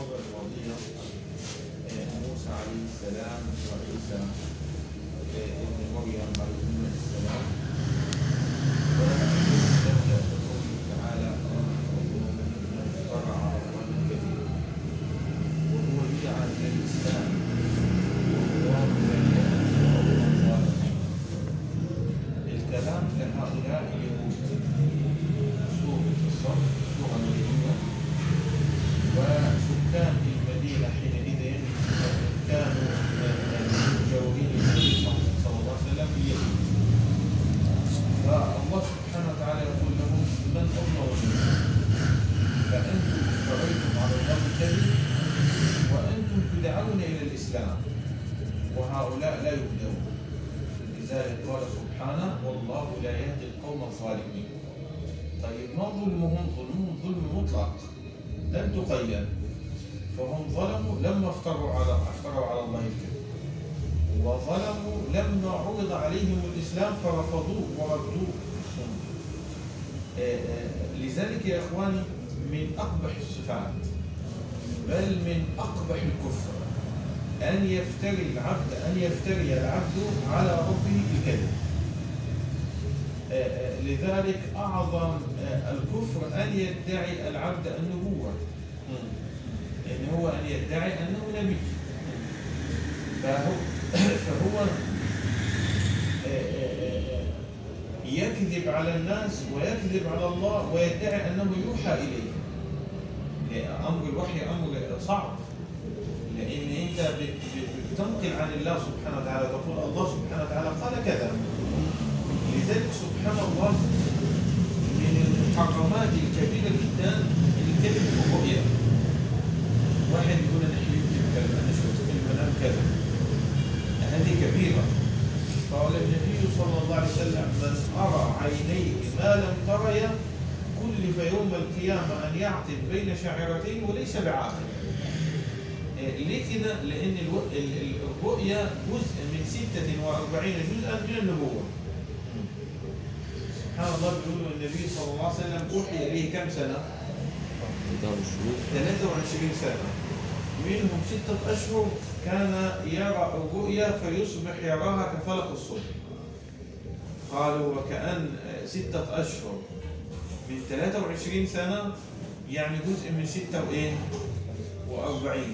الصورة الماضية آه، موسى عليه السلام وعيسى آه، ابن مريم عليهما السلام ونبدأ بقوله تعالى ربكم من اخترع أولا كبيرا وهو يدعى إلى الإسلام والله لا يهدي القوم الظالمين الكلام لهؤلاء اليهود سورة الصف سورة مدنية وسكان المدينة حينئذ كانوا مجاورين النبي صلى الله عليه وسلم باليهود فالله سبحانه وتعالى يقول لهم من أظلم منكم فأنتم افتريتم على الله الكذب وأنتم تدعون إلى الإسلام وهؤلاء لا يهدون لذلك قال سبحانه والله لا يهدي القوم الظالمين طيب ما ظلمهم ظلمهم ظلم مطلق لم تقيد فهم ظلموا لما افتروا على افتروا على الله الكذب وظلموا لما عرض عليهم الاسلام فرفضوه وردوه آه، آه، لذلك يا اخواني من اقبح الصفات بل من اقبح الكفر ان يفتري العبد ان يفتري العبد على ربه الكذب آه، آه، لذلك أعظم آه، الكفر أن يدعي العبد النبوة يعني هو أن يدعي أنه نبي فهو, فهو آه، آه، آه، يكذب على الناس ويكذب على الله ويدعي أنه يوحى إليه لأن أمر الوحي أمر صعب لأن أنت بت- بت- بتنقل عن الله سبحانه وتعالى تقول الله سبحانه وتعالى قال كذا لذلك سبحان الله من المحرمات الكبيرة جدا الكذب في الرؤيا واحد يقول أنا حلمت بكذا أنا شفت في المنام كذا هذه كبيرة قال النبي صلى الله عليه وسلم من أرى عينيه ما لم تريا كلف يوم القيامة أن يعقد بين شعرتين وليس بعاقل آه، ليه كده؟ لأن الو- ال- ال- الرؤيا جزء من 46 جزءا من النبوة سبحان الله بيقول النبي صلى الله عليه وسلم أوحي إليه كم سنة؟ دار الشهور 23 سنة منهم ستة أشهر كان يرى الرؤيا فيصبح يراها كفلق الصبح قالوا وكأن ستة أشهر من 23 سنة يعني جزء من ستة وإيه؟ وأربعين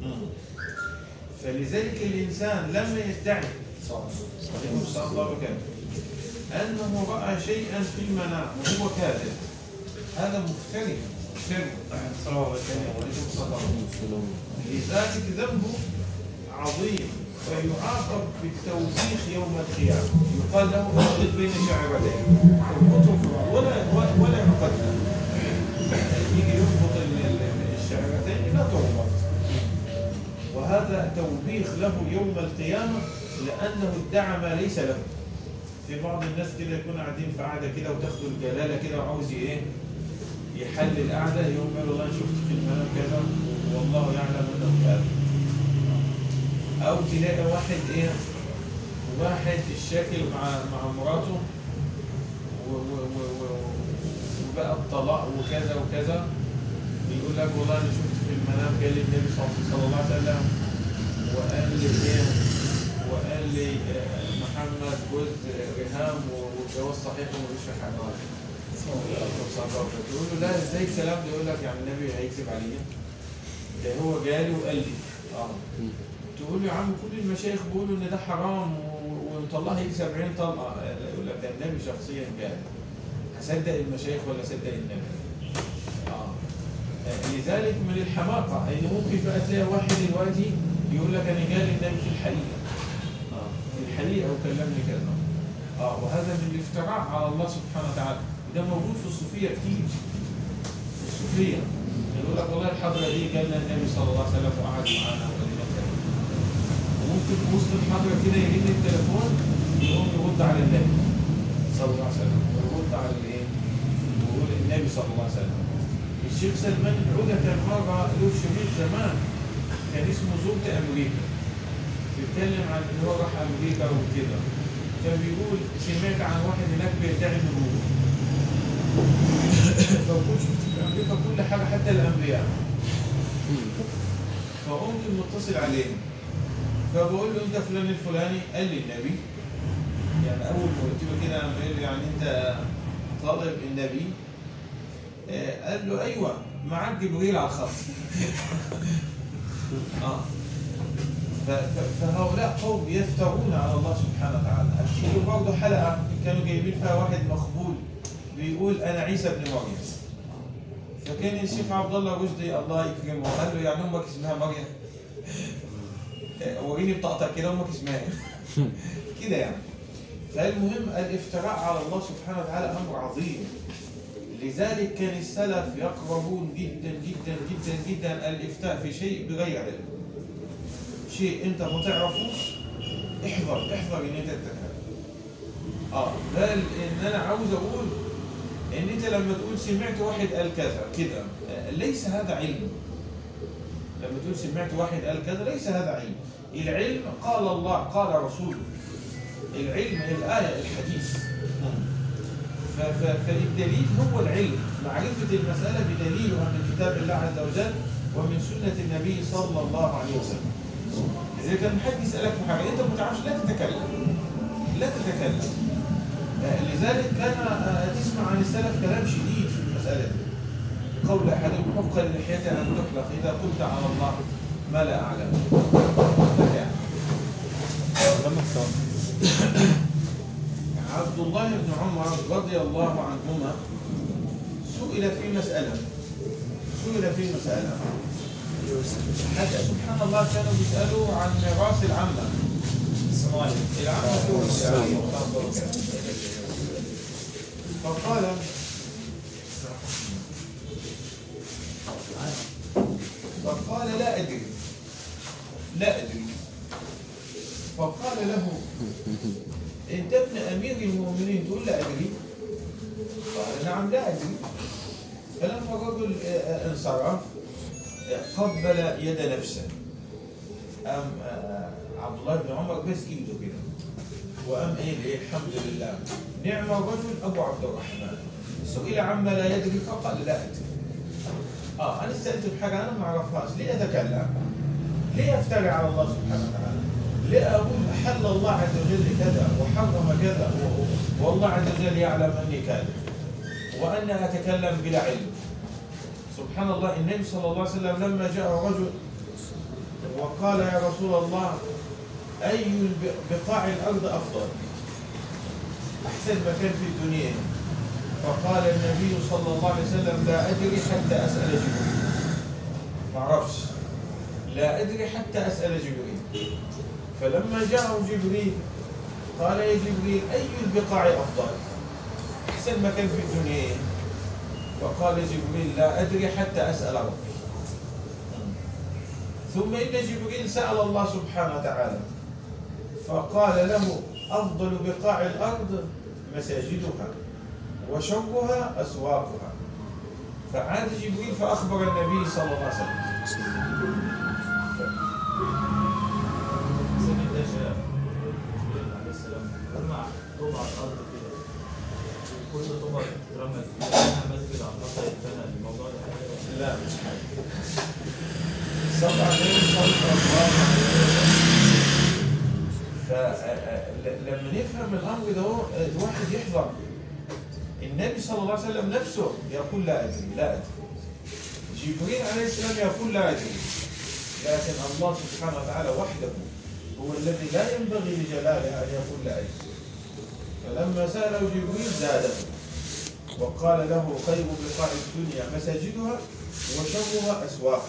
فلذلك الإنسان لما يدعي صحيح صلى الله عليه وسلم أنه رأى شيئا في المنام وهو كاذب هذا مفتري مفتري السلام عليكم وعليكم السلام السلام لذلك ذنبه عظيم فيعاقب بالتوبيخ يوم القيامة يقال له اخلط بين شعرتين اربطه ولا ولا يقدم يجي يربط ال- ال- الشعرتين لا تربط وهذا توبيخ له يوم القيامة لأنه ادعى ما ليس له في بعض الناس كده يكونوا قاعدين في قعدة كده وتاخدوا الجلالة كده وعاوز ايه يحل القعدة يوم يقول والله أنا شفت في المنام كذا والله يعلم انه كذا او تلاقي واحد ايه واحد الشاكل مع مع مراته و- و- و- و- وبقى الطلاق وكذا وكذا يقول لك والله انا شفت في المنام قال لي النبي صلى صلى الله عليه وسلم وقال لي ايه وقال لي آه، محمد جوز رهام والجواز صحيح ومفيش في حاجه تقول له لا ازاي الكلام ده يقول لك يعني النبي هيكذب عليا ده هو جالي وقال لي اه تقول له يا عم كل المشايخ بيقولوا ان ده حرام و- ومطلعها يجي 70 طلقه يقول لك ده النبي شخصيا قال هصدق المشايخ ولا اصدق النبي؟ اه لذلك من الحماقه ان ممكن بقى تلاقي واحد دلوقتي يقول لك انا جالي النبي في الحقيقه اه في الحقيقه وكلمني كذا اه وهذا من الافتراء على الله سبحانه وتعالى وده موجود في الصوفيه كتير في الصوفيه يقول لك والله الحضره دي جالنا النبي صلى الله عليه وسلم وقعد معانا وقال لنا كذا وممكن في وسط المحاضرة كده يجيب لي التليفون يقوم يرد على النبي صلى الله عليه وسلم ويرد على الايه؟ ويقول النبي صلى الله عليه وسلم الشيخ سلمان العودة كان مرة له شريط زمان كان اسمه زرت أمريكا بيتكلم عن إن هو راح أمريكا وكده كان بيقول سمعت عن واحد هناك بيدعي النبوة فبقول شفت في أمريكا كل حاجة حتى الأنبياء فقمت متصل عليه فبقول له انت فلان الفلاني قال لي النبي يعني اول ما قلت له كده قام قال لي يعني انت طالب النبي آه، قال له ايوه معاك جبريل على الخط اه ف- ف- فهؤلاء قوم يفترون على الله سبحانه وتعالى افتكر برضه حلقه كانوا جايبين فيها واحد مخبول بيقول انا عيسى ابن مريم فكان الشيخ عبد الله رشدي الله يكرمه قال له يعني امك اسمها مريم آه، وريني بطاقتك كده امك اسمها ايه كده يعني فالمهم الافتراء على الله سبحانه وتعالى امر عظيم لذلك كان السلف يقربون جدا جدا جدا جدا الافتاء في شيء بغير علم شيء انت ما تعرفوش احذر احذر ان انت تتكلم اه بل ان انا عاوز اقول ان انت لما تقول سمعت واحد قال كذا كده آه، ليس هذا علم لما تقول سمعت واحد قال كذا ليس هذا علم العلم قال الله قال رسوله العلم هي الآية الحديث ف- ف- فالدليل هو العلم معرفة المسألة بدليلها من كتاب الله عز وجل ومن سنة النبي صلى الله عليه وسلم إذا كان حد يسألك في حاجة أنت ما تعرفش لا تتكلم لا تتكلم آه، لذلك كان آه، تسمع عن السلف كلام شديد في المسألة دي قول أحدهم حقا لحيته أن تحلق إذا قلت على الله ما لا أعلم يعني. لما اختار عبد الله بن عمر رضي الله عنهما سئل في مسألة سئل في مسألة حتى سبحان الله كانوا بيسألوا عن ميراث العمة العمة فقال فقال لا أدري لا أدري فقال له انت ابن امير المؤمنين تقول لا ادري قال نعم لا ادري فلما الرجل آه، آه، انصرف آه، قبل يد نفسه أم آه، عبد الله بن عمر بس ايده كده وأم إيه إيه الحمد لله نعم الرجل أبو عبد الرحمن سئل عما لا يدري فقال لا أدري آه أنا سألت بحاجة أنا ما أعرفهاش ليه أتكلم؟ ليه أفتري على الله سبحانه وتعالى؟ ليه أقول أحل الله عز وجل كذا وحرم كذا و- والله عز وجل يعلم أني كاذب وأنا أتكلم بلا علم سبحان الله النبي صلى الله عليه وسلم لما جاء رجل وقال يا رسول الله أي الب- بقاع الأرض أفضل أحسن مكان في الدنيا فقال النبي صلى الله عليه وسلم لا أدري حتى أسأل جبريل ما أعرفش لا أدري حتى أسأل جبريل فلما جاءه جبريل قال يا جبريل أي البقاع أفضل أحسن مكان في الدنيا فقال جبريل لا أدري حتى أسأل ربي ثم إن جبريل سأل الله سبحانه وتعالى فقال له أفضل بقاع الأرض مساجدها وشرها أسواقها فعاد جبريل فأخبر النبي صلى الله عليه وسلم سيدنا ده شاف جبريل عليه السلام جمع طوب على الارض كده كل طوبه اترمت فيها مسجد على النصر يتبنى الموضوع ده حاجه لا مش حاجة صلى عليه صلى الله عليه وسلم فلما نفهم الأمر ده هو الواحد يحذر النبي صلى الله عليه وسلم نفسه يقول لا أدري لا أدري جبريل عليه السلام يقول لا أدري لكن الله سبحانه وتعالى وحده هو الذي لا ينبغي لجلاله أن يقول لا أدري فلما سأله جبريل زاده وقال له خير بقاع الدنيا مساجدها وشرها أسواقها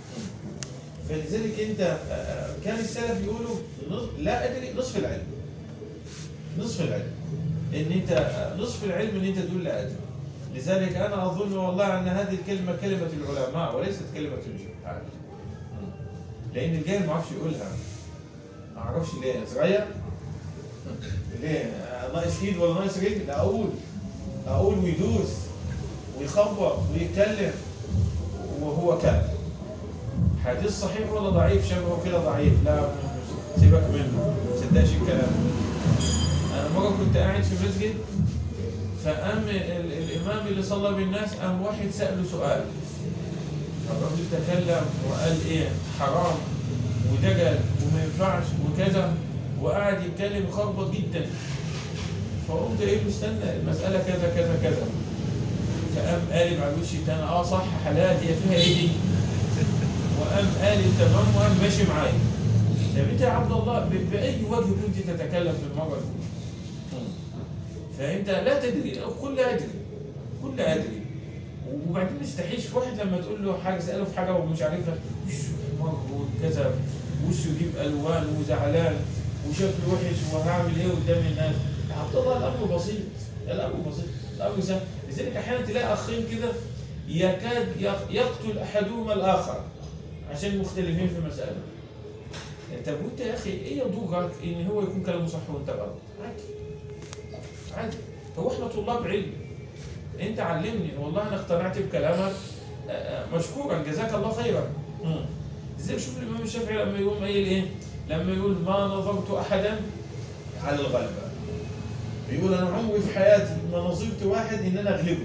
فلذلك انت آه، كان السلف يقولوا نص- لا ادري نصف العلم نصف العلم ان انت آه، نصف العلم ان انت تقول لا ادري لذلك انا اظن والله ان هذه الكلمه كلمه العلماء وليست كلمه الجهال لان الجاهل ما يعرفش يقولها ما اعرفش ليه صغير ليه آه، ناقص ايد ولا ناقص رجل اقول اقول ويدوس ويخبط ويتكلم وهو كاذب حديث صحيح ولا ضعيف شبهه كده ضعيف لا سيبك منه ما تصدقش الكلام انا مره كنت قاعد في مسجد فقام ال- الامام اللي صلى بالناس قام واحد ساله سؤال الراجل تكلم وقال ايه حرام ودجل وما ينفعش وكذا وقعد يتكلم يخربط جدا فقمت ايه مستنى المسألة كذا كذا كذا فقام قالب على الوش تاني اه صح حلال هي فيها ايه دي؟ وقام قالب تمام وقام ماشي معايا طب انت يا عبد الله ب- بأي وجه كنت تتكلم في المرة الأولى؟ فانت لا تدري كل ادري كل ادري وبعدين ما يستحيش في واحد لما تقول له حاجه ساله في حاجه ومش عارفها وشه احمر وكذا وشه يجيب الوان وزعلان وشكله وحش وهعمل ايه قدام الناس يا عبد الله الامر بسيط الامر بسيط الامر سهل لذلك احيانا تلاقي اخين كده يكاد يق- يقتل احدهما الاخر عشان مختلفين في مساله طب وانت يا اخي ايه يضرك ان هو يكون كلامه صح وانت غلط عادي عادي هو احنا طلاب علم انت علمني والله انا اقتنعت بكلامك آه، آه، مشكورا جزاك الله خيرا مم. ازاي شوف الامام الشافعي لما يقوم قايل ايه لما يقول ما نظرت احدا على الغلبه يقول انا عمري في حياتي ما نظرت واحد ان انا اغلبه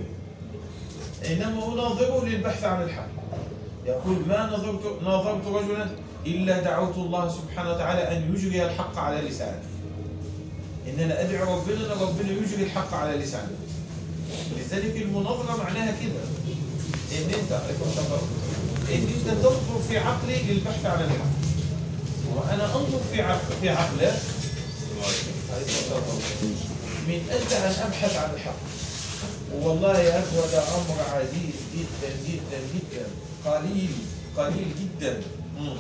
انما اناظره للبحث عن الحق يقول ما نظرت ناظرت رجلا الا دعوت الله سبحانه وتعالى ان يجري الحق على لسانه ان انا ادعو ربنا ان ربنا يجري الحق على لسانه لذلك المناظره معناها كده ان انت عليكم السلام ان انت تنظر في عقلي للبحث عن الحق وانا انظر في عقل في عقله عليكم السلام. من اجل ان ابحث عن الحق والله يا اخوه ده امر عزيز جدا جدا جدا قليل قليل جدا مم.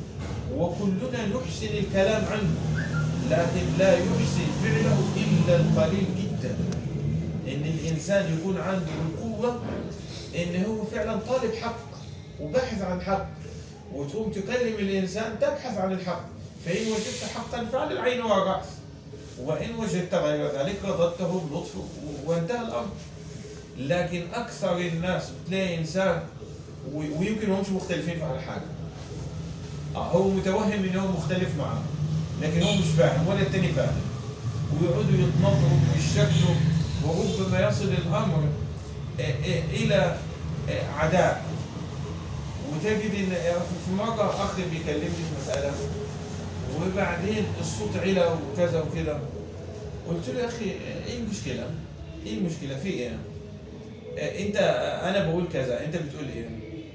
وكلنا نحسن الكلام عنه لكن لا يحسن فعله الا القليل جدا ان الانسان يكون عنده القوه ان هو فعلا طالب حق وباحث عن حق وتقوم تكلم الانسان تبحث عن الحق فان وجدت حقا فعل العين والراس وان وجدت غير ذلك رددته بلطف و- وانتهى الامر لكن اكثر الناس بتلاقي انسان و- ويمكن هم مش مختلفين في حاجه آه، هو متوهم ان هو مختلف معاه لكن هو مش فاهم ولا التاني فاهم ويقعدوا يتنظروا ويشكلوا وربما يصل الامر آه، آه، الى آه، عداء وتجد ان في مره اخ بيكلمني في مساله وبعدين الصوت علا وكذا وكذا قلت له يا اخي ايه المشكله؟ ايه المشكله في ايه؟ آه، انت انا بقول كذا انت بتقول ايه؟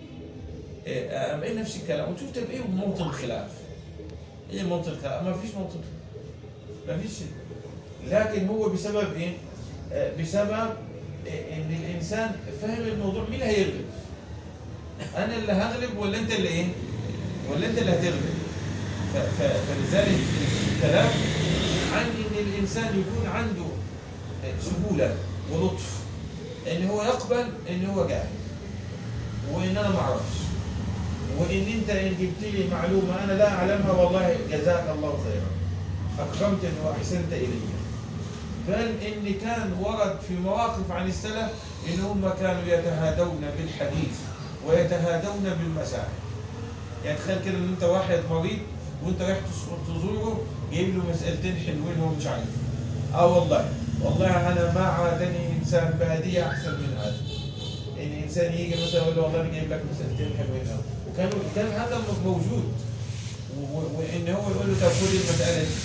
آه، آه، ايه نفس الكلام قلت له طب ايه موطن الخلاف؟ ايه موطن الخلاف؟ ما فيش موطن ما فيش لكن هو بسبب ايه؟ آه، بسبب آه، ان الانسان فاهم الموضوع مين اللي هيغلب؟ انا اللي هغلب ولا انت اللي ايه؟ ولا انت اللي هتغلب؟ ف- ف- فلذلك الكلام عن ان الانسان يكون عنده سهوله ولطف ان هو يقبل ان هو جاهل وان انا ما اعرفش وان انت ان جبت لي معلومه انا لا اعلمها والله جزاك الله خيرا اكرمتني واحسنت الي بل ان كان ورد في مواقف عن السلف ان هم كانوا يتهادون بالحديث ويتهادون بالمسائل يعني تخيل كده ان انت واحد مريض وانت رايح تز- تزوره جايب له مسألتين حلوين هو مش عارف اه والله والله انا ما عادني انسان بهديه احسن من هذا ان انسان يجي مثلا يقول له والله انا جايب لك مسألتين حلوين أوي. وكان كان هذا موجود و- و- وان هو يقول له طب خد المساله دي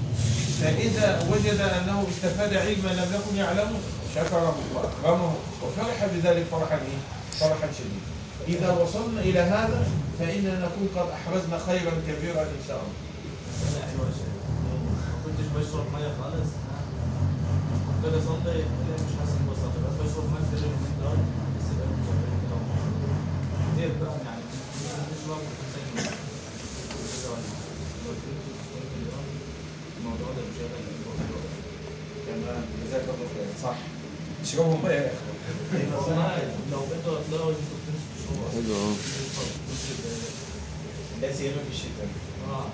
فاذا وجد انه استفاد علما لم يكن يعلمه شكره واكرمه وفرح بذلك فرحا ايه؟ فرحا شديدا اذا وصلنا الى هذا فاننا نكون قد احرزنا خيرا كبيرا ان شاء الله انا ايوه يا شيخ ما كنتش بشرب ميه خالص كنت اجي اصلي الاقي مش حاسس اني بصلي بقيت بشرب ميه كتير من دول بس بقيت مش عارف كده كتير بقى يعني مش بقى كنت ساكن الموضوع ده مش هيبقى تمام جزاك الله خير صح اشربوا ميه يا اخوان والله لو انتوا هتلاقوا انتوا بتمسكوا حلو اه لا سيما في الشتاء اه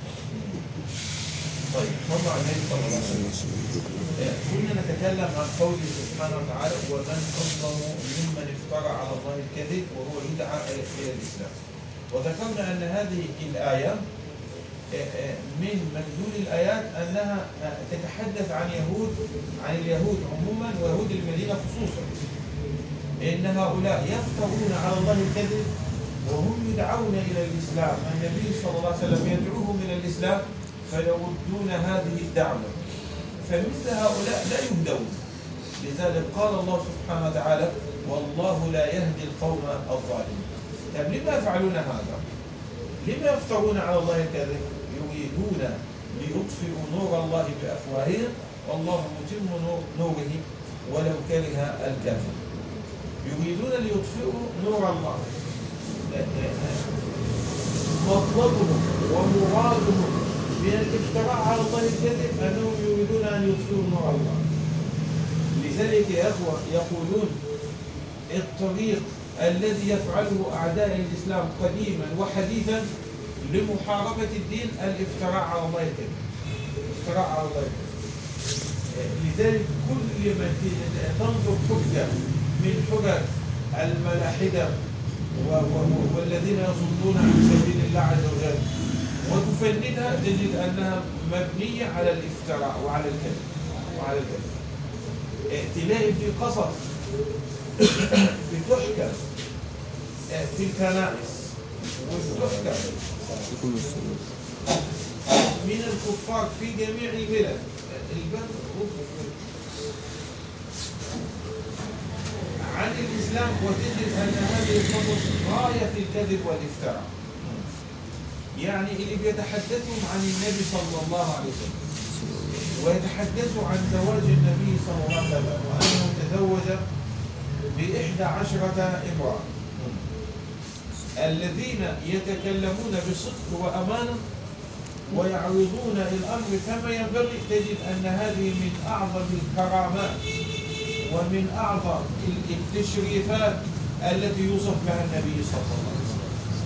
طيب صلى على النبي صلى الله عليه وسلم آه، كنا نتكلم عن قوله سبحانه وتعالى ومن اظلم ممن افترى على الله الكذب وهو يدعى الى إلى الاسلام وذكرنا ان هذه الايه آه، آه، من مدلول الايات انها آه، تتحدث عن يهود عن اليهود عموما ويهود المدينه خصوصا ان هؤلاء يفترون على الله الكذب وهم يدعون إلى الإسلام النبي صلى الله عليه وسلم يدعوهم إلى الإسلام فيردون هذه الدعوة فمثل هؤلاء لا يهدون لذلك قال الله سبحانه وتعالى والله لا يهدي القوم الظالمين طيب لما يفعلون هذا؟ لما يفترون على الله الكذب؟ يريدون ليطفئوا نور الله بأفواههم والله متم نور- نوره ولو كره الكافر يريدون ليطفئوا نور الله مطلبهم ومرادهم من الافتراء على الله الكذب انهم يريدون ان يطفئوا نور الله لذلك يا اخوه يقولون الطريق الذي يفعله اعداء الاسلام قديما وحديثا لمحاربه الدين الافتراء على الله الكذب الافتراء على الله الكذب لذلك كل ما ت- تنظر حجه من حجج الملاحده و- و- والذين يصدون عن سبيل الله عز وجل وتفندها تجد انها مبنيه على الافتراء وعلى الكذب وعلى الكذب إيه، تلاقي في قصص بتحكى إيه، في الكنائس وبتحكى من الكفار في جميع البلاد البلد عن الإسلام وتجد أن هذه القصص غاية في الكذب والافتراء يعني اللي بيتحدثوا عن النبي صلى الله عليه وسلم ويتحدثوا عن زواج النبي صلى الله عليه وسلم وأنه تزوج بإحدى عشرة امرأة الذين يتكلمون بصدق وأمانة ويعرضون الأمر كما ينبغي تجد أن هذه من أعظم الكرامات ومن أعظم التشريفات التي يوصف بها النبي صلى الله عليه وسلم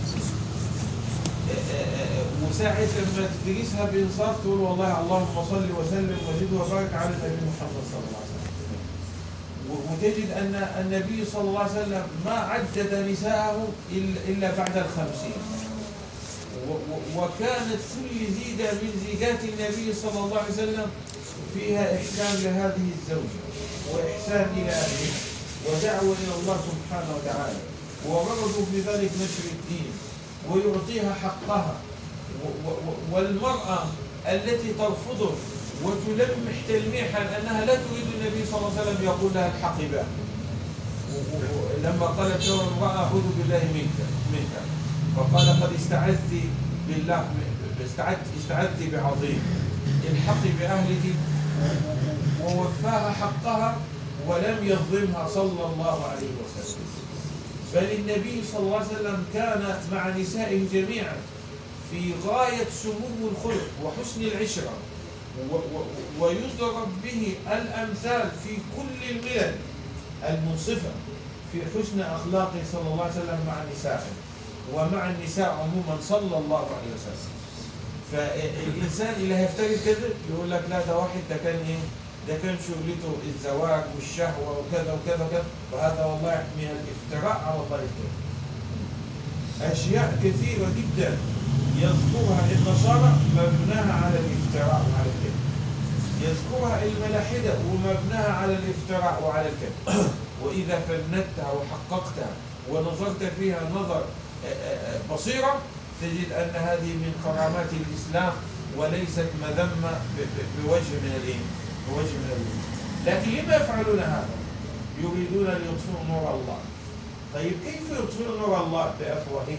وساعة ما تدرسها بإنصاف تقول والله اللهم صل وسلم وزد وبارك على النبي محمد صلى الله عليه وسلم و- وتجد أن النبي صلى الله عليه وسلم ما عدد نساءه إلا- إلا بعد الخمسين و- و- وكانت كل زيدة من زيجات النبي صلى الله عليه وسلم فيها إحسان لهذه الزوجة وإحسان إلى أهلها ودعوة إلى الله سبحانه وتعالى ورغبوا في ذلك نشر الدين ويعطيها حقها و- و- والمرأة التي ترفضه وتلمح تلميحا أنها لا تريد النبي صلى الله عليه وسلم يقول لها الحقي بها و- و- لما قالت له امرأة أعوذ بالله منك منك فقال قد استعذت بالله استعذت استعذت بعظيم الحقي بأهلك ووفاها حقها ولم يظلمها صلى الله عليه وسلم بل النبي صلى الله عليه وسلم كان مع نسائه جميعا في غاية سمو الخلق وحسن العشرة و- و- ويضرب به الأمثال في كل الملل المنصفة في حسن أخلاقه صلى الله عليه وسلم مع نسائه ومع النساء عموما صلى الله عليه وسلم فالإنسان اللي هيفترض كذب يقول لك لا ده واحد ده كان إيه ده كان شغلته الزواج والشهوة وكذا وكذا وكذا وهذا والله من الافتراء على الله الكذب أشياء كثيرة جدا يذكرها النصارى مبناها على الافتراء وعلى الكذب يذكرها الملاحدة ومبناها على الافتراء وعلى الكذب وإذا فندتها وحققتها ونظرت فيها نظر آه، آه، آه، بصيرة تجد أن هذه من كرامات الإسلام وليست مذمة ب- ب- بوجه من الإيه؟ بوجه من الوجوه لكن لما يفعلون هذا؟ يريدون أن يطفئوا نور الله طيب كيف يطفئوا نور الله بأفواههم؟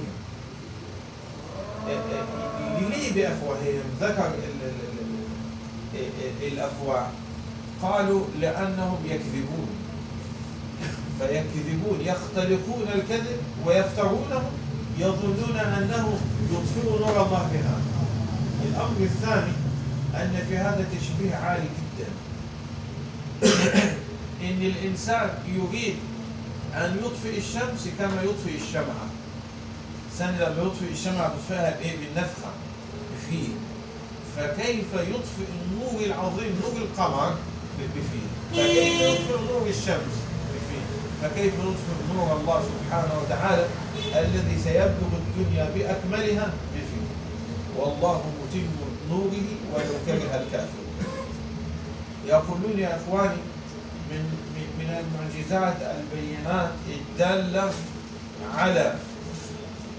ليه بأفواههم ذكر ال- ال- ال- ال- الأفواه قالوا لأنهم يكذبون فيكذبون يختلقون الكذب ويفترونه يظنون أنه يطفئ نور الله بها الأمر الثاني أن في هذا تشبيه عالي جدا إن الإنسان يريد أن يطفئ الشمس كما يطفئ الشمعة الإنسان لما يطفئ الشمعة بيطفئها بإيه؟ بالنفخة فيه فكيف يطفئ النور العظيم نور القمر بفيه فكيف يطفئ نور الشمس بفيه فكيف يطفئ نور الله سبحانه وتعالى الذي سيبلغ الدنيا بأكملها بفيه والله متم نوره ولو كره الكافر يقولون يا إخواني من من- من المعجزات البينات الدالة على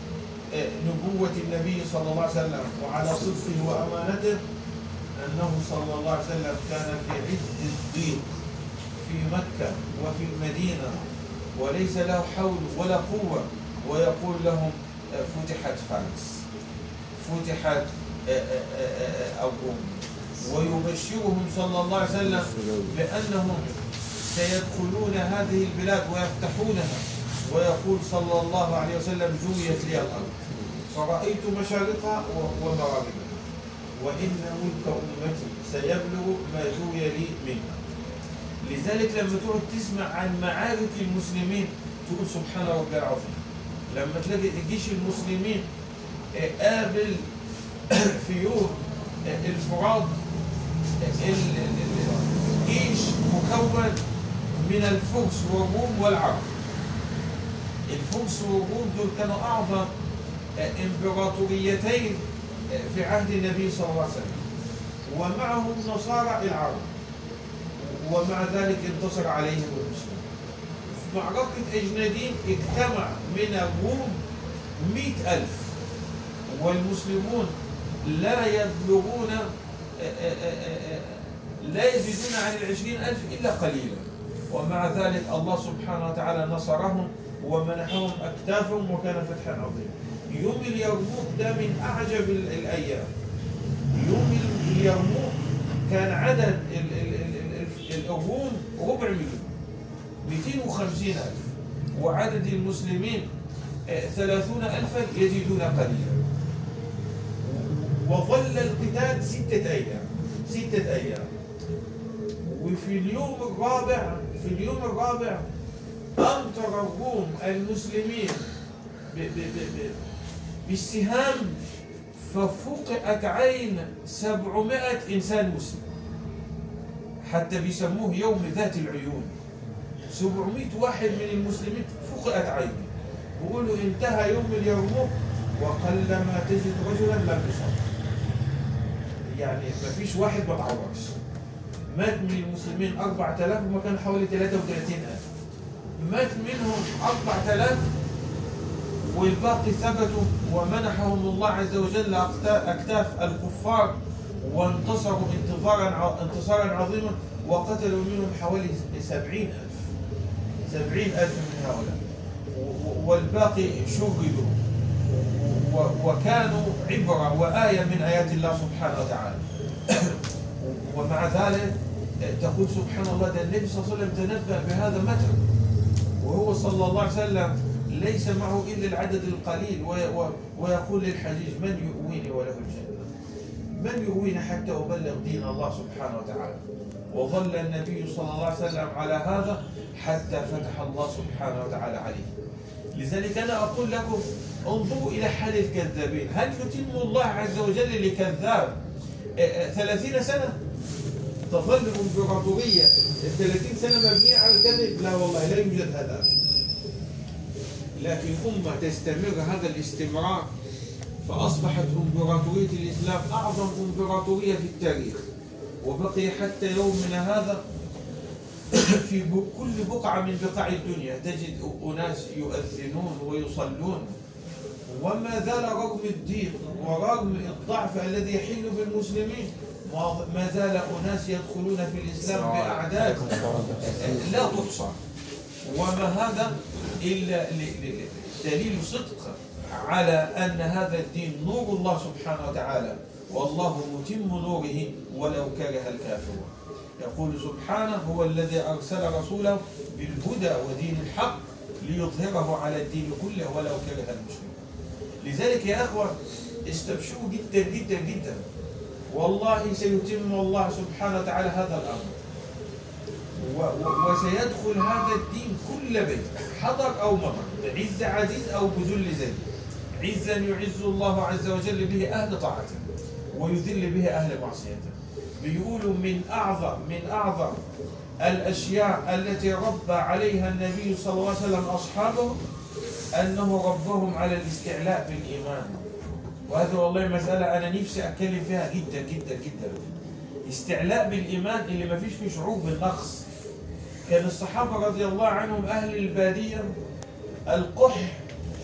آه، نبوة النبي صلى الله عليه وسلم وعلى صدقه وأمانته أنه صلى الله عليه وسلم كان في عز الضيق في مكة وفي المدينة وليس له حول ولا قوة ويقول لهم آه، فتحت فارس فتحت آه، آه، آه، آه، الروم ويبشرهم صلى الله عليه وسلم بأنهم سيدخلون هذه البلاد ويفتحونها ويقول صلى الله عليه وسلم جويت لي الأرض فرأيت مشارقها و- ومغاربها وإن ملك أمتي سيبلغ ما جوي لي منها لذلك لما تقعد تسمع عن معارك المسلمين تقول سبحان ربي العظيم لما تلاقي جيش المسلمين آه، قابل في يوم آه، الفرات ال- ال- ال- جيش مكون من الفرس والروم والعرب الفرس والروم دول كانوا أعظم آه، إمبراطوريتين آه، في عهد النبي صلى الله عليه وسلم ومعهم نصارى العرب ومع ذلك انتصر عليهم المسلمون في معركة أجنادين اجتمع من الروم مئة ألف والمسلمون لا يبلغون آه، آه، آه، آه، لا يزيدون عن العشرين ألف إلا قليلا ومع ذلك الله سبحانه وتعالى نصرهم ومنحهم أكتافهم وكان فتحا عظيما يوم اليرموك ده من أعجب ال- الأيام يوم اليرموك كان عدد ال- ال- ال- ال- الروم ربع مليون 250 ألف وعدد المسلمين آه، 30 ألفا يزيدون قليلا وظل القتال ستة أيام ستة أيام وفي اليوم الرابع في اليوم الرابع أمطر الروم المسلمين ب- ب- ب- ب- بالسهام ففقئت عين سبعمائة إنسان مسلم حتى بيسموه يوم ذات العيون سبعمائة واحد من المسلمين فقئت عينه بيقولوا انتهى يوم اليرموك وقلما تجد رجلا لم يصب يعني ما فيش واحد ما تعورش مات من المسلمين 4000 وما كان حوالي 33000 مات منهم 4000 والباقي ثبتوا ومنحهم الله عز وجل أقتا- أكتاف الكفار وانتصروا انتصارا ع- انتصارا عظيما وقتلوا منهم حوالي سبعين ألف سبعين ألف من هؤلاء و- و- والباقي شردوا و- وكانوا عبرة وآية من آيات الله سبحانه وتعالى ومع ذلك تقول سبحان الله ده النبي صلى الله عليه وسلم تنبأ بهذا متى وهو صلى الله عليه وسلم ليس معه إلا العدد القليل وي- و- ويقول للحجيج من يؤويني وله الجنة من يؤويني حتى أبلغ دين الله سبحانه وتعالى وظل النبي صلى الله عليه وسلم على هذا حتى فتح الله سبحانه وتعالى عليه لذلك أنا أقول لكم انظروا إلى حال الكذابين هل يتم الله عز وجل لكذاب آه، آه، ثلاثين سنة تظل الإمبراطورية الثلاثين سنة مبنية على الكذب لا والله لا يوجد هذا لكن أمة تستمر هذا الاستمرار فأصبحت إمبراطورية الإسلام أعظم إمبراطورية في التاريخ وبقي حتى يومنا هذا في ب- كل بقعة من بقاع الدنيا تجد أناس يؤذنون ويصلون وما زال رغم الضيق ورغم الضعف الذي يحل بالمسلمين ما ما زال أناس يدخلون في الإسلام بأعداد لا تحصى وما هذا إلا ل- ل- دليل صدق على أن هذا الدين نور الله سبحانه وتعالى والله متم نوره ولو كره الكافرون يقول سبحانه هو الذي أرسل رسوله بالهدى ودين الحق ليظهره على الدين كله ولو كره المشركون لذلك يا أخوة استبشروا جدا جدا جدا والله سيتم الله سبحانه وتعالى هذا الأمر و- و- وسيدخل هذا الدين كل بيت حضر أو مضر بعز عزيز أو بذل ذليل عزا يعز الله عز وجل به أهل طاعته ويذل به أهل معصيته بيقولوا من أعظم من أعظم الأشياء التي ربى عليها النبي صلى الله عليه وسلم أصحابه أنه ربهم على الاستعلاء بالإيمان وهذا والله مسألة أنا نفسي أتكلم فيها جدا جدا جدا استعلاء بالإيمان اللي ما فيش فيه شعور بالنقص كان الصحابة رضي الله عنهم أهل البادية القح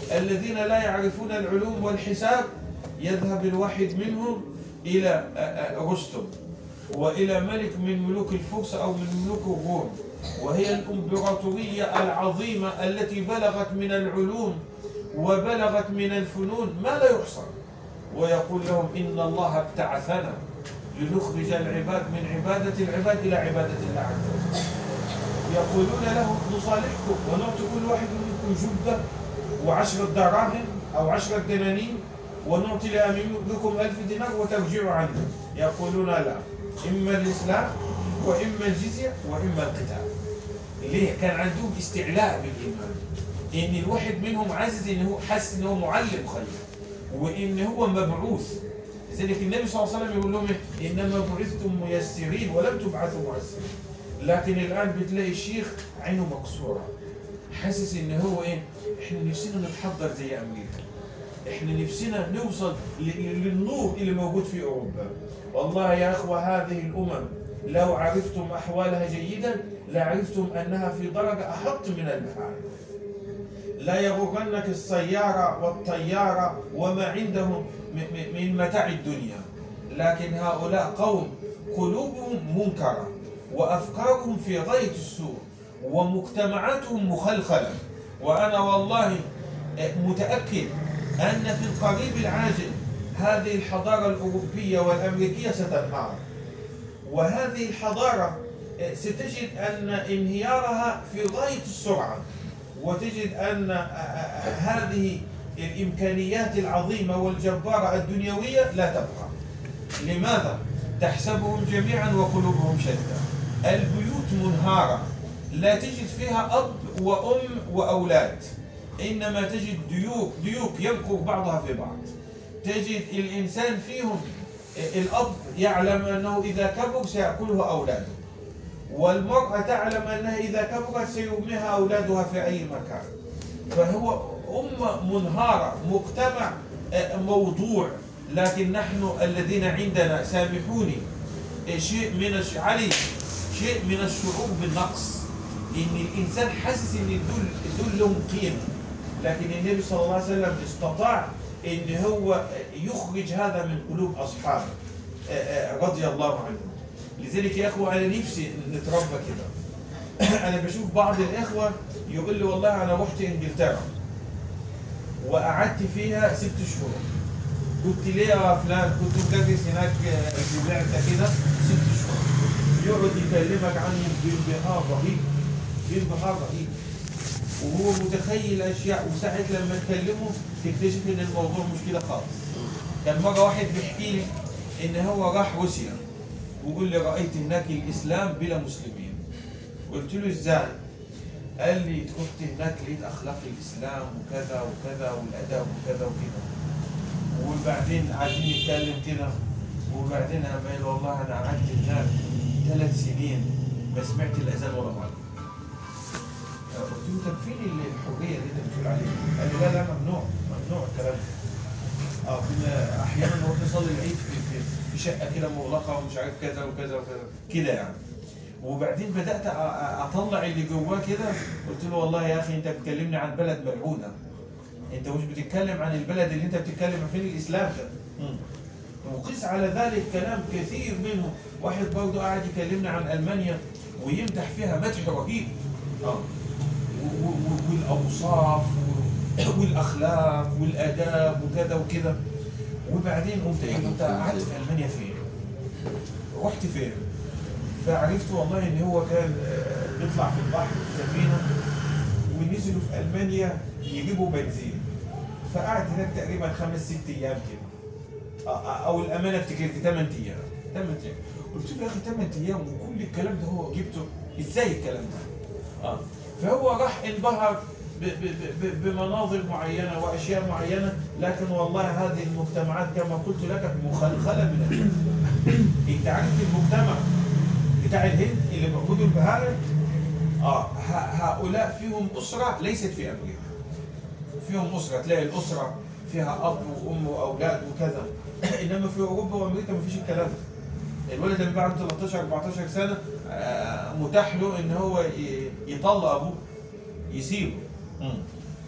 الذين لا يعرفون العلوم والحساب يذهب الواحد منهم إلى آه، آه، رستم وإلى ملك من ملوك الفرس أو من ملوك الروم وهي الإمبراطورية العظيمة التي بلغت من العلوم وبلغت من الفنون ما لا يحصى ويقول لهم إن الله ابتعثنا لنخرج العباد من عبادة العباد إلى عبادة الله عز وجل يقولون له نصالحكم ونعطي كل واحد منكم جبة وعشرة دراهم أو عشرة دنانير ونعطي لأميركم ألف دينار وترجعوا عنا يقولون لا إما الإسلام وإما الجزية وإما القتال ليه؟ كان عندهم استعلاء بالإيمان إن الواحد منهم عزز إنه حس إنه معلم خير وإن هو مبعوث لذلك النبي صلى الله عليه وسلم يقول لهم إيه؟ إنما بعثتم ميسرين ولم تبعثوا معسرين لكن الآن بتلاقي الشيخ عينه مكسورة حاسس إن هو إيه إحنا نفسنا نتحضر زي أمريكا إحنا نفسنا نوصل ل- ل- للنور اللي موجود في أوروبا والله يا أخوة هذه الأمم لو عرفتم أحوالها جيدا لعرفتم أنها في درجة أحط من البحار لا يغرنك السيارة والطيارة وما عندهم م- م- من متاع الدنيا لكن هؤلاء قوم قلوبهم منكرة وأفكارهم في غاية السوء ومجتمعاتهم مخلخلة وأنا والله متأكد أن في القريب العاجل هذه الحضارة الأوروبية والأمريكية ستنهار وهذه الحضارة ستجد أن انهيارها في غاية السرعة وتجد أن هذه الإمكانيات العظيمة والجبارة الدنيوية لا تبقى لماذا؟ تحسبهم جميعا وقلوبهم شتى البيوت منهارة لا تجد فيها أب وأم وأولاد إنما تجد ديوك ديوك ينقر بعضها في بعض تجد الإنسان فيهم الأب يعلم أنه إذا كبر سيأكله أولاده والمرأة تعلم أنها إذا كبرت سيرميها أولادها في أي مكان فهو أمة منهارة مجتمع آه، موضوع لكن نحن الذين عندنا سامحوني آه، شيء من الش... علي شيء من الشعور بالنقص إن الإنسان حاسس إن الدول الدول لهم قيمة لكن النبي صلى الله عليه وسلم استطاع إن هو يخرج هذا من قلوب أصحابه آه، آه، رضي الله عنهم لذلك يا اخوه انا نفسي نتربى كده انا بشوف بعض الاخوه يقول لي والله انا رحت انجلترا وقعدت فيها ست شهور قلت ليه يا فلان كنت مدرس هناك في بعثه كده ست شهور يقعد يكلمك عنه بانبهار رهيب بانبهار رهيب وهو متخيل اشياء وساعه لما تكلمه تكتشف ان الموضوع مش كده خالص كان مره واحد بيحكي لي ان هو راح روسيا ويقول لي رأيت هناك الإسلام بلا مسلمين قلت له إزاي قال لي رحت هناك لقيت أخلاق الإسلام وكذا وكذا والأدب وكذا وكذا وبعدين قاعدين نتكلم كده وبعدين قام قال والله أنا قعدت هناك ثلاث سنين ما سمعت الأذان ولا مرة قلت له طب فين الحرية اللي أنت بتقول عليها؟ قال لي لا لا ممنوع ممنوع الكلام ده اه كنا احيانا نروح نصلي العيد في في, في شقه كده مغلقه ومش عارف كذا وكذا وكذا كده يعني وبعدين بدات أ- أ- اطلع اللي جواه كده قلت له والله يا اخي انت بتكلمني عن بلد ملعونه انت مش بتتكلم عن البلد اللي انت بتتكلم عن فين الاسلام ده مم. وقيس على ذلك كلام كثير منه واحد برضه قاعد يكلمنا عن المانيا ويمدح فيها مدح رهيب اه و- و- و- والاوصاف و- والاخلاق والاداب وكذا وكذا وبعدين قمت ايه انت قعدت في المانيا فين؟ رحت فين؟ فعرفت والله ان هو كان آه، بيطلع في البحر في سفينه ونزلوا في المانيا يجيبوا بنزين فقعد هناك تقريبا خمس ست ايام كده آه، آه، او الامانه افتكرت ثمان ايام ثمان ايام قلت له يا اخي ثمان ايام وكل الكلام ده هو جبته ازاي الكلام ده؟ اه فهو راح انبهر ب- ب- ب- بمناظر معينه واشياء معينه لكن والله هذه المجتمعات كما قلت لك مخلخله من الهند انت عارف المجتمع بتاع الهند اللي موجود البهائم اه ه- هؤلاء فيهم اسره ليست في امريكا فيهم اسره تلاقي الاسره فيها اب وام واولاد وكذا انما في اوروبا وامريكا ما فيش الكلام ده الولد اللي بعد 13 14 سنه آه، متاح له ان هو ي- يطلق ابوه يسيبه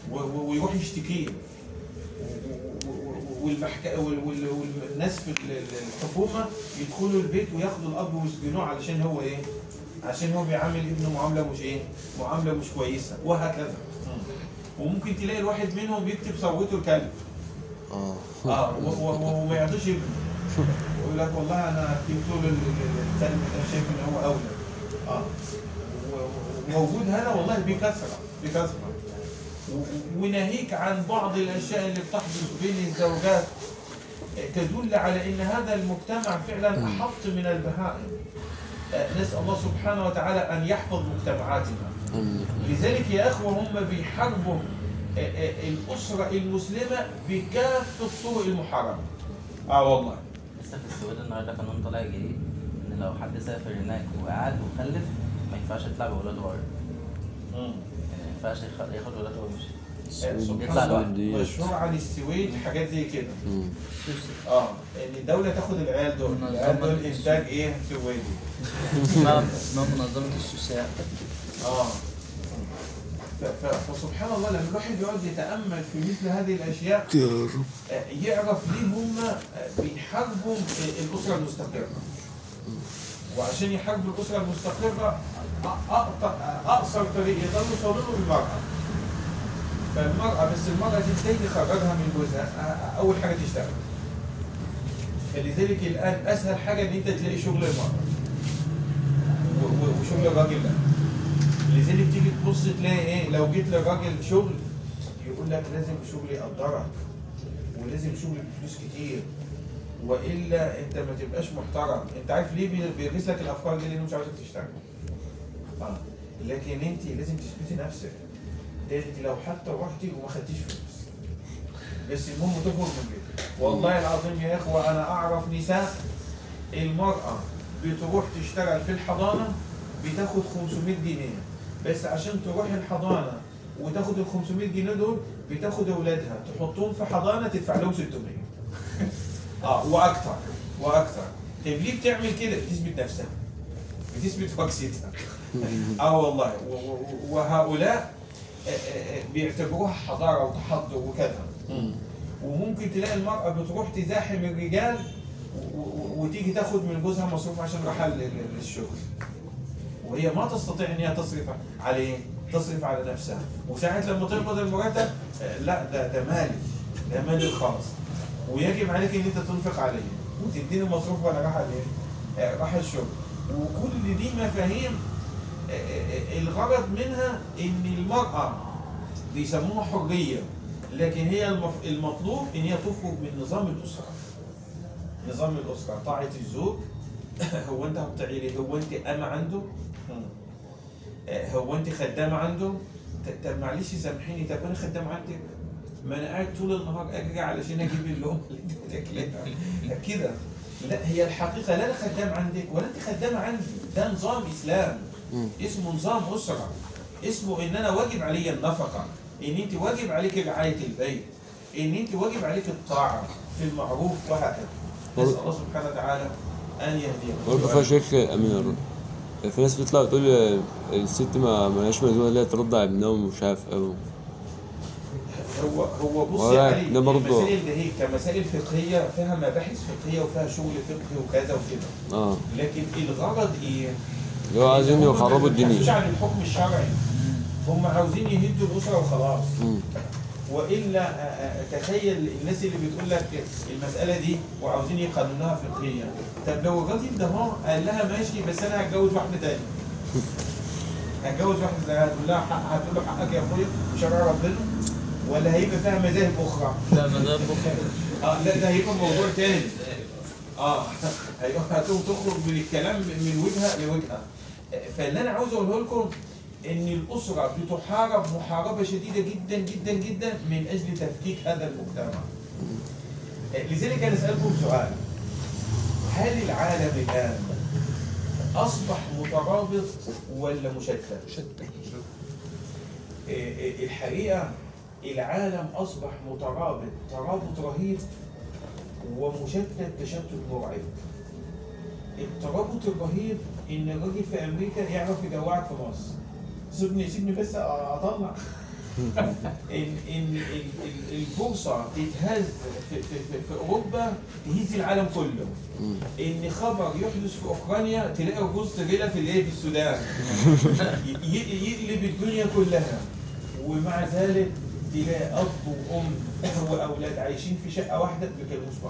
و- و- ويروح يشتكيه و- و- و- والمحك... وال- وال- والناس في ال- ال- الحكومه يدخلوا البيت وياخدوا الاب ويسجنوه علشان هو ايه؟ عشان هو بيعامل ابنه معامله مش ايه؟ معامله مش كويسه وهكذا وممكن تلاقي الواحد منهم بيكتب ثروته الكلب اه اه و- و- وما يرضيش ابنه ويقول لك والله انا قيمته له ال- ال- الكلب ده شايف ان هو اولى اه و- و- وموجود هذا والله بكثره بكثره و- وناهيك عن بعض الاشياء اللي بتحدث بين الزوجات تدل على ان هذا المجتمع فعلا احط من البهائم آه، نسال الله سبحانه وتعالى ان يحفظ مجتمعاتنا آمين. لذلك يا اخوه هم بيحاربوا آه، آه، الاسره المسلمه بكافه الطرق المحرمه اه والله لسه في السويد النهارده قانون طالع جديد ان لو حد سافر هناك وقعد وخلف ما ينفعش يطلع بولاده بره يعني ما ينفعش يخ- ياخد ولاده ويمشي آه، السويد سبحان يطلع الله لوحده. مشهور عن السويد حاجات زي كده مم. اه ان الدوله تاخد العيال دول العيال دول انتاج ايه سويدي اسمها اسمها منظمة السوساء اه ف- ف- فسبحان الله لما الواحد يقعد يتامل في مثل هذه الاشياء يا رب آه، يعرف ليه هم آه، بيحاربوا الاسره المستقره وعشان يحاربوا الاسره المستقره أ- أقط- اقصر طريق يقدروا يوصلوا بالمراه فالمراه بس المراه دي ازاي تخرجها من جوزها آه، اول حاجه تشتغل فلذلك الان اسهل حاجه ان انت تلاقي شغل المراه و- و- وشغل الراجل لا لذلك تيجي تبص تلاقي ايه لو جيت للراجل شغل يقول لك لازم شغل يقدرك ولازم شغل بفلوس كتير والا انت ما تبقاش محترم انت عارف ليه بي- بيغيظ لك الافكار دي لانه مش عاوزك تشتغل اه لكن انت لازم تثبتي نفسك ده انت لو حتى رحتي وما خدتيش فلوس بس المهم تخرج من البيت والله العظيم يا اخوه انا اعرف نساء المراه بتروح تشتغل في الحضانه بتاخد 500 جنيه بس عشان تروح الحضانه وتاخد ال 500 جنيه دول بتاخد اولادها تحطهم في حضانه تدفع لهم 600 اه واكثر واكثر طيب ليه بتعمل كده؟ بتثبت نفسها بتثبت وكستها اه والله و- و- وهؤلاء آه، آه، آه، بيعتبروها حضاره وتحضر وكذا وممكن تلاقي المرأة بتروح تزاحم الرجال و- و- وتيجي تاخد من جوزها مصروف عشان رايحة لل- لل- للشغل وهي ما تستطيع ان هي تصرف عليه تصرف على نفسها وساعة لما تقبض المرتب آه، لا ده ده مالي ده مالي الخاص ويجب عليك ان انت تنفق عليه وتديني مصروف وانا رايح عليه آه، رايح الشغل وكل دي مفاهيم آه، آه، آه، الغرض منها ان المرأة بيسموها حرية لكن هي المف- المطلوب ان هي تخرج من نظام الاسره نظام الاسره طاعه الزوج هو انت هتطيعي ليه هو انت اما عنده آه، هو انت خدامه عنده ت- طب معلش سامحيني طب انا خدام عندك ما انا قاعد طول النهار اجري علشان اجيب اللقمه اللي انت بتاكلها كده لا هي الحقيقه لا انا خدام عندك ولا انت خدامه عندي ده نظام اسلام مم. اسمه نظام اسره اسمه ان انا واجب علي النفقه ان انت واجب عليك رعايه البيت ان انت واجب عليك الطاعه في المعروف وهكذا نسال الله سبحانه وتعالى ان يهدينا برضه فيها شيخ امين يا رب في ناس بتطلع بتقول آه، الست ما ملهاش ملزومه اللي هي ترضع ابنها ومش عارف ايه هو هو بص هو يا لا، علي ده برضه- المسائل اللي هي كمسائل فقهيه فيها مباحث فقهيه وفيها شغل فقهي وكذا وكده اه لكن الغرض ايه؟ اللي هو عايزين هم يخربوا ما بيبحثوش الدنيا عن الحكم الشرعي هم عاوزين يهدوا الاسره وخلاص مم. والا آه، آه، تخيل الناس اللي بتقول لك المساله دي وعاوزين يقننوها فقهيا طب لو الراجل ده هو قال لها ماشي بس انا هتجوز واحده تاني هتجوز واحده زيها هتقول لها حق هتقول له حقك يا اخويا شرع ربنا ولا هيبقى فيها مذاهب اخرى لا مذهب بخاري اه لا ده هيبقى موضوع تاني اه ايوه هتقوم تخرج من الكلام من وجهه لوجهه فاللي انا عاوز اقوله لكم ان الاسره بتحارب محاربه شديده جدا جدا جدا من اجل تفكيك هذا المجتمع لذلك انا اسالكم سؤال هل العالم الان اصبح مترابط ولا مشتت؟ إيه إيه الحقيقه العالم اصبح مترابط ترابط رهيب ومشتت تشتت مرعب الترابط الرهيب ان الراجل في امريكا يعرف يجوعك في مصر سيبني سيبني بس اطلع ان ان ال- ال- البورصه تتهز في, في, في, في اوروبا تهز العالم كله ان خبر يحدث في اوكرانيا تلاقي رجوز تجيله في الايه في السودان ي- ي- يقلب الدنيا كلها ومع ذلك تلاقي اب وام واولاد عايشين في شقه واحده ما بيكلموش بعض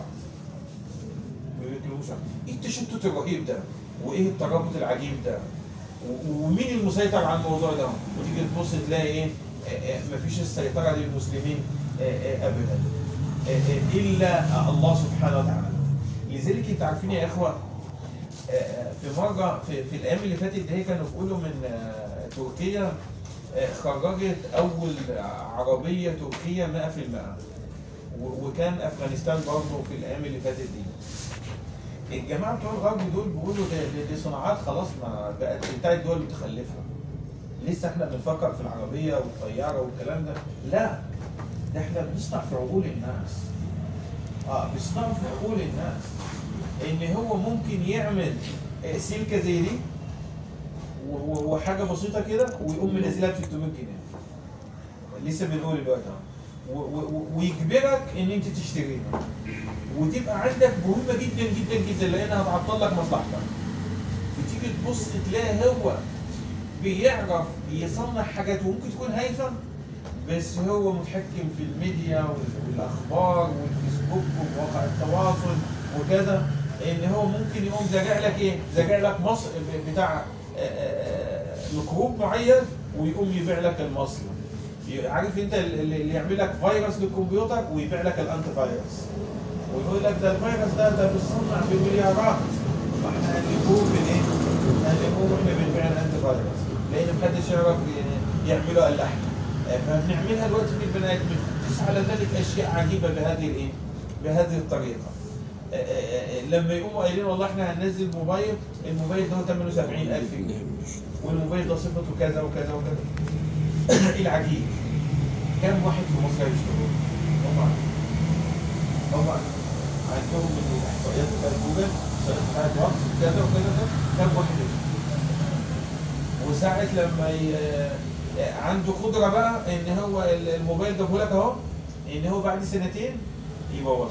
ما بيكلموش بعض ايه التشتت الرهيب ده وايه الترابط العجيب ده و- ومين المسيطر على الموضوع ده وتيجي تبص تلاقي ايه آه، آه، مفيش السيطره للمسلمين آه، آه، ابدا آه، آه، الا الله سبحانه وتعالى لذلك انت عارفين يا اخوه آه، آه، في مره في, في الايام اللي فاتت دي كانوا بيقولوا من آه، تركيا آه، خرجت اول عربيه تركيه 100% و- وكان افغانستان برضه في الايام اللي فاتت دي الجماعه بتوع الغرب دول بيقولوا ده دي, دي صناعات خلاص ما بقت بتاعت دول متخلفه لسه احنا بنفكر في العربيه والطياره والكلام ده لا ده احنا بنصنع في عقول الناس اه بيصنعوا في عقول الناس ان هو ممكن يعمل آه، سلكه زي دي و- و- وحاجه بسيطه كده ويقوم منزلها ب 600 جنيه لسه بنقول دلوقتي اهو. و- و- و- ويجبرك ان انت تشتريها وتبقى عندك مهمه جدا جدا جدا لانها هتعطل لك مصلحتك بتيجي تبص تلاقي هو بيعرف يصنع حاجات وممكن تكون هايفه بس هو متحكم في الميديا وال- والاخبار والفيسبوك ومواقع التواصل وكذا ان هو ممكن يقوم زارع لك ايه؟ زارع لك مصر ب- بتاع آه، آه، ميكروب معين ويقوم يبيع لك المصل ي- عارف انت ال- اللي اللي يعمل لك فيروس للكمبيوتر ويبيع لك الانتي فيروس ويقول لك ده الفيروس ده ده بيصنع بمليارات ما احنا هنجيبوه بالايه؟ هنجيبوه واحنا بنبيع الانتي فيروس لان محدش يعرف ي- يعمله الا احنا آه، فبنعملها دلوقتي في البني ادمين تسعى لذلك اشياء عجيبه بهذه الايه؟ بهذه الطريقه آه، آه، آه، لما يقوموا قايلين والله احنا هننزل موبايل الموبايل ده ثمنه 70000 جنيه والموبايل ده صفته كذا وكذا وكذا ايه العجيب كم واحد في مصر هيشتروه؟ هم هم عندهم من الاحصائيات بتاعت جوجل الاحصائيات بتاعت واتس كذا وكذا وكذا كم واحد يشتروه؟ وساعة لما ي... عنده قدرة بقى ان هو ال- الموبايل ده بقول لك اهو ان هو بعد سنتين يبوظه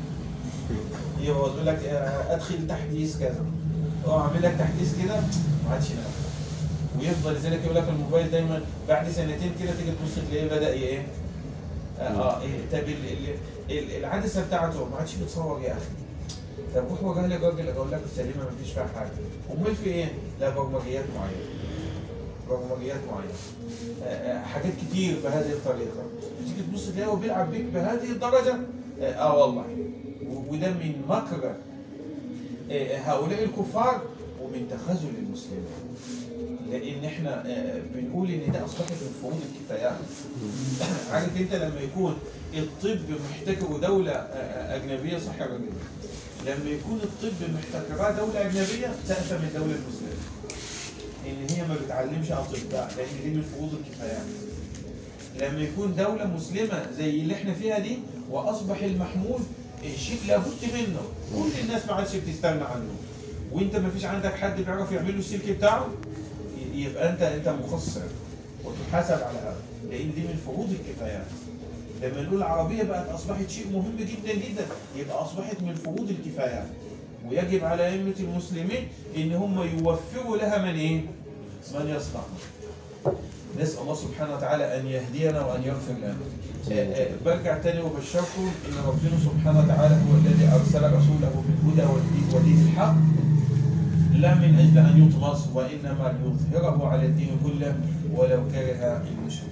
يبوظ يقول لك آه، ادخل تحديث كذا اه اعمل لك تحديث كده ما عادش نافع ويفضل لذلك يقول لك الموبايل دايما بعد سنتين كده تيجي تبص تلاقيه بدا ايه اه, آه إيه طب ال- ال- ال- العدسه بتاعته ما عادش بتصور يا اخي طب روح وجه لي الراجل اقول لك السليمه ما فيش فيها حاجه امال في ايه؟ لا برمجيات معينه برمجيات معينه آه، آه، حاجات كتير بهذه الطريقه بتيجي تبص تلاقيه هو بيلعب بيك بهذه الدرجه اه, آه والله و- وده من مكر آه، هؤلاء الكفار ومن تخاذل المسلمين لان احنا آه، بنقول ان ده اصبحت من فروض الكفايات عارف انت لما يكون الطب محتكره دوله آه، آه، اجنبيه صح يا راجل لما يكون الطب محتكراه دوله اجنبيه تأثم الدوله المسلمه ان هي ما بتعلمش اطباء لان دي من فروض الكفايات لما يكون دولة مسلمة زي اللي احنا فيها دي وأصبح المحمول شيء لابد منه كل الناس ما عادش بتستغنى عنه وانت ما فيش عندك حد بيعرف يعمل له السلك بتاعه ي- يبقى انت انت مقصر وتحاسب على هذا لان دي من فروض الكفايات لما نقول العربية بقت أصبحت شيء مهم جدا جدا يبقى أصبحت من فروض الكفايات ويجب على أئمة المسلمين إن هم يوفروا لها من إيه؟ من يصنع نسأل الله سبحانه وتعالى أن يهدينا وأن يغفر لنا آه، آه، برجع تاني وبشركم إن ربنا سبحانه وتعالى هو الذي أرسل رسوله بالهدى والدين- ودين الحق لا من أجل أن يطمس وإنما ليظهره على الدين كله ولو كره المشركون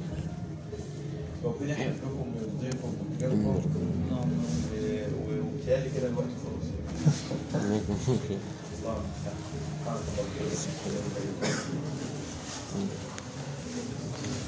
ربنا يحبكم ويرضيكم ويكرمكم وبالتالي كده الوقت خلص الله المستعان سبحانك اللهم وبحمدك